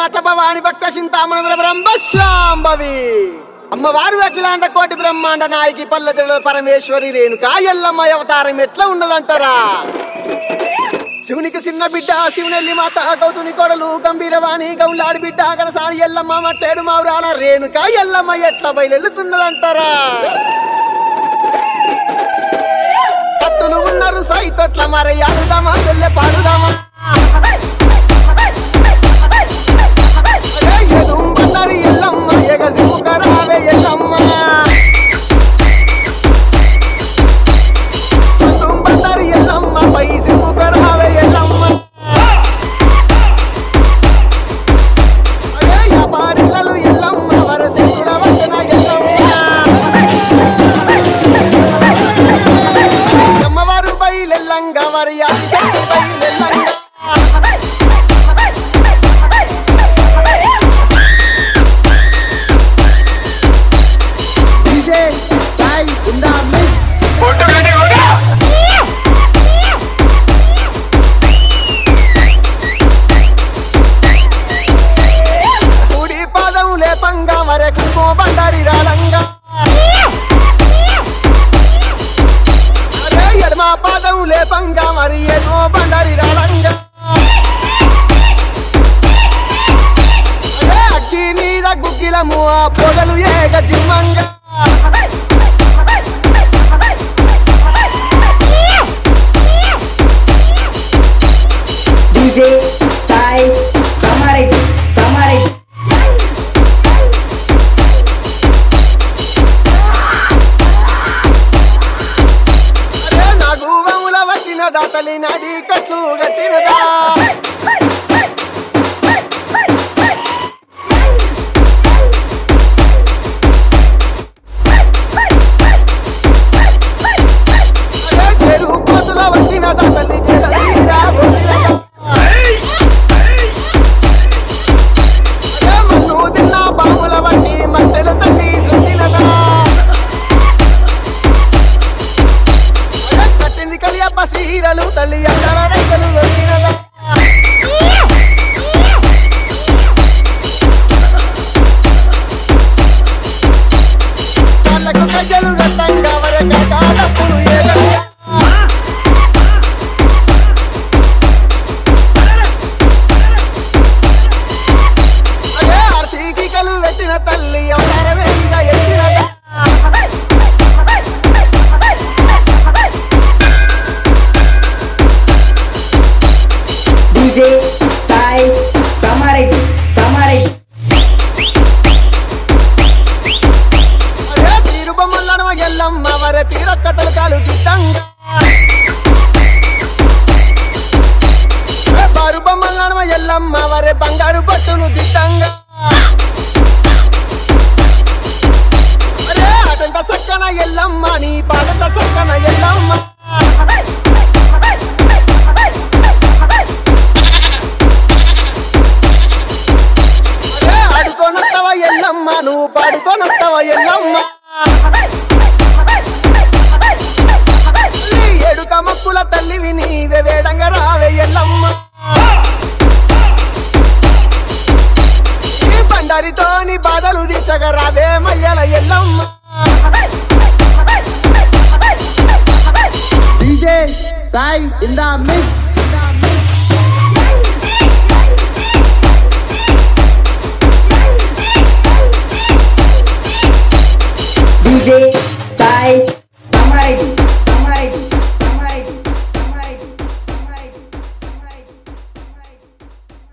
మాత భవాని భక్త చింతామణ బ్రహ్మశాంభవి అమ్మవారు అఖిలాండ కోటి బ్రహ్మాండ నాయకి పల్లె పరమేశ్వరి రేణుక ఎల్లమ్మ అవతారం ఎట్లా ఉన్నదంటారా శివునికి చిన్న బిడ్డ శివునెల్లి మాత గౌతుని కొడలు గంభీరవాణి గౌలాడి బిడ్డ కనసాని ఎల్లమ్మ మట్టేడు మావురాల రేణుక ఎల్లమ్మ ఎట్లా బయలుతున్నదంటారా కత్తులు ఉన్నారు సైతొట్ల మరి ఆడుదామా చెల్లె పాడుదామా అరే ఎదుంబన్నరి ఎల్లమ్మ ఎగసిముకరావే ఎల్లమ్మ ఎదుంబన్నరి ఎల్లమ్మ పై సిముకరావే ఎల్లమ్మ అరే వ్యాపారిలలు ఎల్లమ్మ వరసికుల వద్దన ఎల్లమ్మ అమ్మవారు బయలెల్లంగా వారి Adishakti బయలెల్లంగా DJ Sai in the mix. కుడి పాదం లేపంగా వరకు బండారి రాలంగా అరే ఎడమ పాదం లేపంగా మరి ఎడమ బండారి రాలంగా అరే అగ్గి మీద గుగ్గిలము ఆ పొగలు ఏగ జిమ్మంగా DJ Sai Kamaredu Kamaredu అరే నాకు వముల పట్టినదా తల్లి నడి కట్లు కట్టినదా అరే చెరువు పోతుల పట్టినదా తల్లి చెడలీరా పోసినదా అరే మన్ను తిన్న బాముల వట్టి మట్టెల తల్లి చుట్టినదా అరే కట్టింది కలియప్ప సీరలు తల్లి అక్కడ రైతులు వచ్చినదా కాళ్ళకు గజ్జలు గట్టంగా వరక కాలప్పులు ఏగంగా అదే ఆర్సీకి కలు పెట్టిన తల్లి అవతారమేగా ఎత్తినదా DJ Sai Kamaredu Kamaredu అరే తీరు బొమ్మలను ఎల్లమ్మ వర తీరొక్కతలు కాలు దిద్దంగా అరే బారు బొమ్మలను ఎల్లమ్మ వరే బంగారు పట్టును దిద్దంగా అరే అటంత సక్కన ఎల్లమ్మ నీ పాటంత సక్కన ఎల్లమ్మ అరే ఆడుకోనొత్తవ ఎల్లమ్మ నువ్వు పాడుకోనొత్తవ ఎల్లమ్మ తల్లి ఏడుక మక్కుల తల్లివి నీవే వేడంగా రావే ఎల్లమ్మ ఈ బండారితోని బాధలు తీర్చగా రావే మల్లెల Yellamma DJ Sai in the mix. DJ Sai Kamaredu